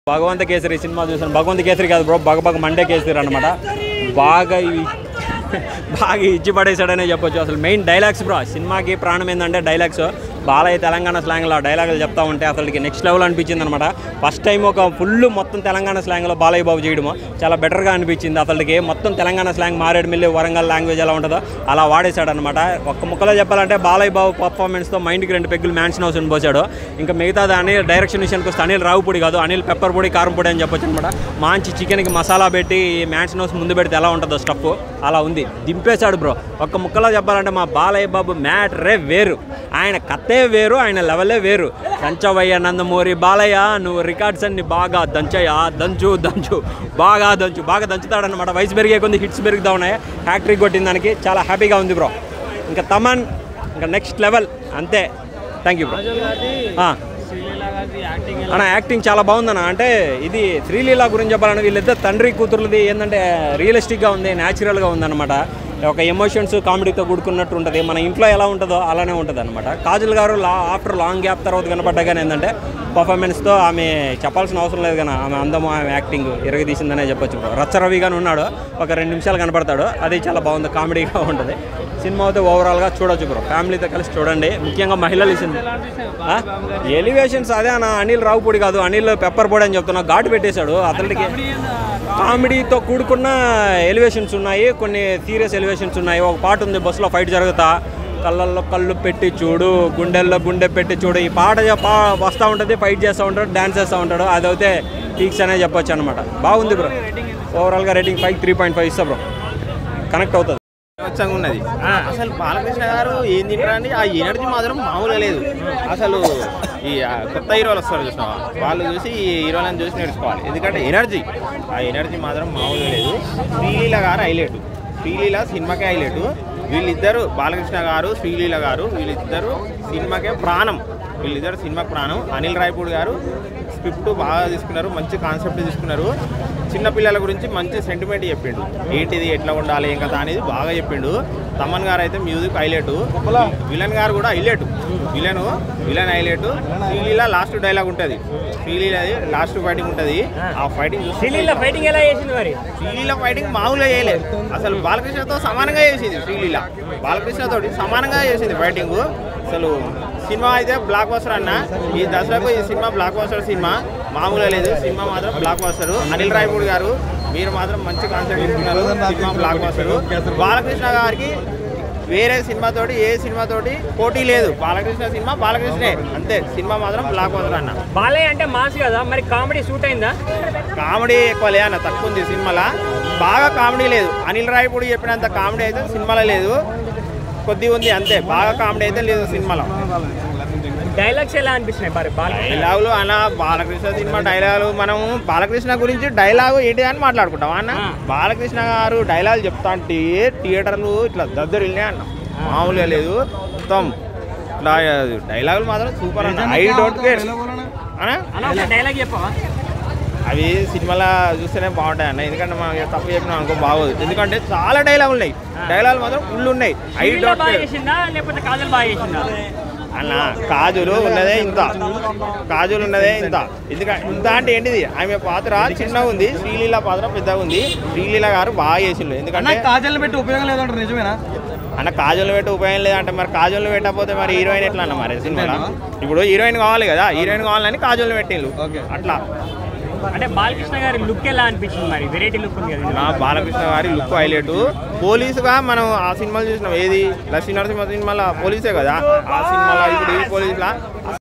భగవంత కేసరి సినిమా చూసాను భగవంత కేసరి కాదు బ్రో భగ భగ మండే కేసరి అనమాట బాగా ఇవి బాగా ఇచ్చి పడేశాడనే చెప్పొచ్చు అసలు మెయిన్ డైలాగ్స్ బ్రో సినిమాకి ప్రాణం ఏంటంటే డైలాగ్స్ బాలయ్య తెలంగాణ స్లాంగ్లో డైలాగులు చెప్తా ఉంటే అసలుకి నెక్స్ట్ లెవెల్ అనిపించింది అనమాట ఫస్ట్ టైం ఒక ఫుల్ మొత్తం తెలంగాణ స్లాంగ్లో బాలయ్య బాబు చేయడము చాలా బెటర్గా అనిపించింది అసలుకి మొత్తం తెలంగాణ స్లాంగ్ మారేడుమిల్లి వరంగల్ లాంగ్వేజ్ ఎలా ఉంటుందో అలా వాడేశాడు అనమాట ఒక్క ముక్కలో చెప్పాలంటే బాలయ్య బాబు పర్ఫార్మెన్స్తో మైండ్కి రెండు పెగ్గులు మ్యాన్షన్ హౌస్ పోసాడు ఇంకా మిగతాది అనిల్ డైరెక్షన్ విషయానికి వస్తే అనిల్ రావు పొడి కాదు అనిల్ పెప్పర్ పొడి కారం పొడి అని చెప్పొచ్చు అనమాట మంచి చికెన్కి మసాలా పెట్టి మ్యాన్షన్ హౌస్ ముందు పెడితే ఎలా ఉంటుందో స్టఫ్ అలా ఉంది దింపేశాడు బ్రో ఒక్క ముక్కలో చెప్పాలంటే మా బాలయ్య బాబు మ్యాటరే వేరు ఆయన కథే వేరు ఆయన లెవెలే వేరు దంచవయ్య నందమూరి బాలయ్య నువ్వు రికార్డ్స్ అన్ని బాగా దంచయ్యా దంచు దంచు బాగా దంచు బాగా దంచుతాడనమాట వయసు పెరిగే కొంది హిట్స్ పెరుగుతా ఉన్నాయి ఫ్యాక్టరీ కొట్టిన దానికి చాలా హ్యాపీగా ఉంది బ్రో ఇంకా తమన్ ఇంకా నెక్స్ట్ లెవెల్ అంతే థ్యాంక్ యూ బ్రో అన్న యాక్టింగ్ చాలా బాగుందన్న అంటే ఇది శ్రీలీల గురించి చెప్పాలంటే వీళ్ళిద్దరు తండ్రి కూతురులది ఏంటంటే రియలిస్టిక్గా ఉంది న్యాచురల్గా ఉందన్నమాట ఒక ఎమోషన్స్ కామెడీతో కూడుకున్నట్టు ఉంటుంది మన ఇంట్లో ఎలా ఉంటుందో అలానే ఉంటుంది అనమాట కాజల్ గారు లా ఆఫ్టర్ లాంగ్ గ్యాప్ తర్వాత కనపడ్డా కానీ ఏంటంటే పర్ఫార్మెన్స్తో ఆమె చెప్పాల్సిన అవసరం లేదు కానీ ఆమె అందము ఆమె యాక్టింగ్ ఇరగదీసిందనే చెప్పొచ్చు రచ్చరవి కానీ ఉన్నాడు ఒక రెండు నిమిషాలు కనపడతాడు అది చాలా బాగుంది కామెడీగా ఉంటుంది సినిమా అయితే ఓవరాల్గా చూడొచ్చు బ్రో ఫ్యామిలీతో కలిసి చూడండి ముఖ్యంగా మహిళలు ఈ సినిమా ఎలివేషన్స్ అదే అన్న అనిల్ రావుపూడి కాదు అనిల్ పెప్పర్ పొడి అని చెప్తున్నా ఘాటు పెట్టేశాడు అతనికి కామెడీతో కూడుకున్న ఎలివేషన్స్ ఉన్నాయి కొన్ని సీరియస్ ఎలివేషన్స్ ఉన్నాయి ఒక పాట ఉంది బస్సులో ఫైట్ జరుగుతా కళ్ళల్లో కళ్ళు పెట్టి చూడు గుండెల్లో గుండె పెట్టి చూడు ఈ పాట పా వస్తూ ఉంటుంది ఫైట్ చేస్తూ ఉంటాడు డ్యాన్స్ చేస్తూ ఉంటాడు అదైతే పీక్స్ అనే చెప్పొచ్చు అనమాట బాగుంది బ్రో ఓవరాల్గా rating five three point five ఇస్తా బ్రో కనెక్ట్ అవుతుంది స్వచ్ఛంగా ఉన్నది అసలు బాలకృష్ణ గారు ఏం తింటారండి ఆ ఎనర్జీ మాత్రం మామూలుగా లేదు అసలు ఈ ఆ కొత్త హీరోలు వస్తారు చూసినావా వాళ్ళు చూసి ఈ హీరోలను చూసి నేర్చుకోవాలి ఎందుకంటే ఎనర్జీ ఆ ఎనర్జీ మాత్రం మామూలుగా లేదు శ్రీలీల గారు హైలైట్ శ్రీలీల సినిమాకే హైలైట్ వీళ్ళిద్దరు బాలకృష్ణ గారు శ్రీలీల గారు వీళ్ళిద్దరు సినిమాకే ప్రాణం వీళ్ళిద్దరు సినిమా ప్రాణం అనిల్ రాయపూడి గారు స్క్రిప్ట్ బాగా తీసుకున్నారు మంచి కాన్సెప్ట్ తీసుకున్నారు చిన్న పిల్లల గురించి మంచి సెంటిమెంట్ చెప్పిండు ఏంటిది ఎట్లా ఉండాలి ఏం కదా అనేది బాగా చెప్పిండు తమన్ గారు అయితే మ్యూజిక్ హైలైట్ విలన్ గారు కూడా highlight villain villain highlight Sreeleela last dialogue ఉంటుంది శ్రీలీల లాస్ట్ ఫైటింగ్ ఉంటుంది ఆ ఫైటింగ్ ఢిల్లీలో ఫైటింగ్ ఎలా చేసింది మరి శ్రీలీల ఫైటింగ్ మామూలుగా చేయలేదు అసలు బాలకృష్ణతో సమానంగా చేసింది శ్రీలీల బాలకృష్ణతో సమానంగా చేసింది ఫైటింగ్ అసలు సినిమా అయితే బ్లాక్ బస్టర్ అన్న ఈ దసరాకు ఈ సినిమా బ్లాక్ బస్టర్ సినిమా మామూలుగా లేదు సినిమా మాత్రం బ్లాక్ బస్టర్ అనిల్ రాయపూడి గారు మీరు మాత్రం మంచి కాన్సెప్ట్ ఇస్తున్నారు సినిమా బ్లాక్ బస్టర్ బాలకృష్ణ గారికి వేరే సినిమాతోటి ఏ సినిమాతోటి పోటీ లేదు బాలకృష్ణ సినిమా బాలకృష్ణే అంతే సినిమా మాత్రం బ్లాక్ బస్టర్ అన్న బాలయ్య అంటే మాస్ కదా మరి కామెడీ సూట్ అయిందా కామెడీ ఎక్కువ లే అన్న తక్కువ ఉంది సినిమాలో బాగా కామెడీ లేదు అనిల్ రాయపూడి చెప్పినంత కామెడీ అయితే సినిమాలో లేదు కొద్దిగా ఉంది అంతే బాగా కామెడీ అయితే లేదు సినిమాలో డైలాగ్స్ ఎలా అనిపిస్తున్నాయి మరి బాలయ్య డైలాగులు అన్న బాలకృష్ణ సినిమా డైలాగులు మనం బాలకృష్ణ గురించి డైలాగు ఏంటి అని మాట్లాడుకుంటాం అన్న ఆ. బాలకృష్ణ గారు డైలాగ్ చెప్తా అంటే థియేటర్లు ఇట్లా దద్దరు వెళ్ళినాయి అన్న మామూలుగా లేదు మొత్తం ఇట్లా డైలాగులు మాత్రం సూపర్ అన్న ఐ డోంట్ కేర్ అన్న అన్న ఒక డైలాగ్ చెప్పవా అవి సినిమాలో చూస్తేనే బాగుంటాయి అన్న ఎందుకంటే మనం ఇక తప్పు చెప్పినాం అనుకో బాగోదు ఎందుకంటే చాలా డైలాగులు ఉన్నాయి డైలాగులు మాత్రం ఫుల్ ఉన్నాయి ఐ ఢిల్లీలో డోంట్ బాగా కేర్ చేసిందా లేకపోతే కాజల్ బాగా చేసిందా అన్న కాజులు ఉన్నదే ఇంత కాజులు ఉన్నదే ఇంత ఎందుకంటే ఇంత అంటే ఏంటిది ఆమె పాత్ర చిన్నగా ఉంది శ్రీలీల పాత్ర పెద్దగా ఉంది శ్రీలీల గారు బాగా చేసిండు ఎందుకంటే కాజల్ పెట్టి ఉపయోగం లేదంటారు నిజమేనా అన్న కాజులు పెట్టి ఉపయోగం లేదంటే మరి కాజులు పెట్టకపోతే మరి హీరోయిన్ ఎట్లా అన్న మరి సినిమాలో ఇప్పుడు హీరోయిన్ కావాలి కదా హీరోయిన్ కావాలని కాజులు పెట్టిండు ఓకే. అట్లా అంటే బాలకృష్ణ గారి లుక్ ఎలా అనిపించింది మరి వెరైటీ లుక్ ఉంది కదా నా బాలకృష్ణ గారి లుక్ హైలైట్ పోలీసుగా మనం ఆ సినిమాలు చూసినాం ఏది లక్ష్మీ నరసింహ సినిమాలో పోలీసే కదా ఆ సినిమాలో ఇప్పుడు ఈ పోలీసులా